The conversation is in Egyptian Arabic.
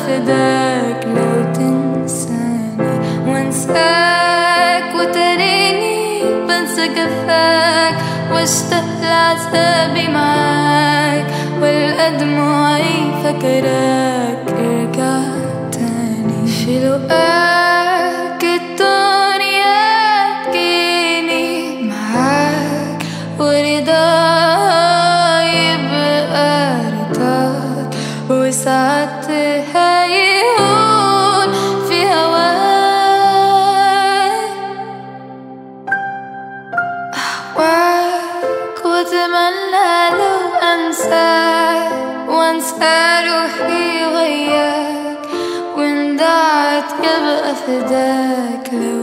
فداك لو تنساني وانساك وتريني بنسى كفاك واشتاق لعذابي معاك والأدمعي فكراك ارجع تاني في لقاك الدنيا تجيني معاك ورضاها يبقى رضاك وساعتها يهون في هواك أهواك وأتمنى لو أنساك وأنسى روحي وياك وإن ضاعت يبقى فداك لو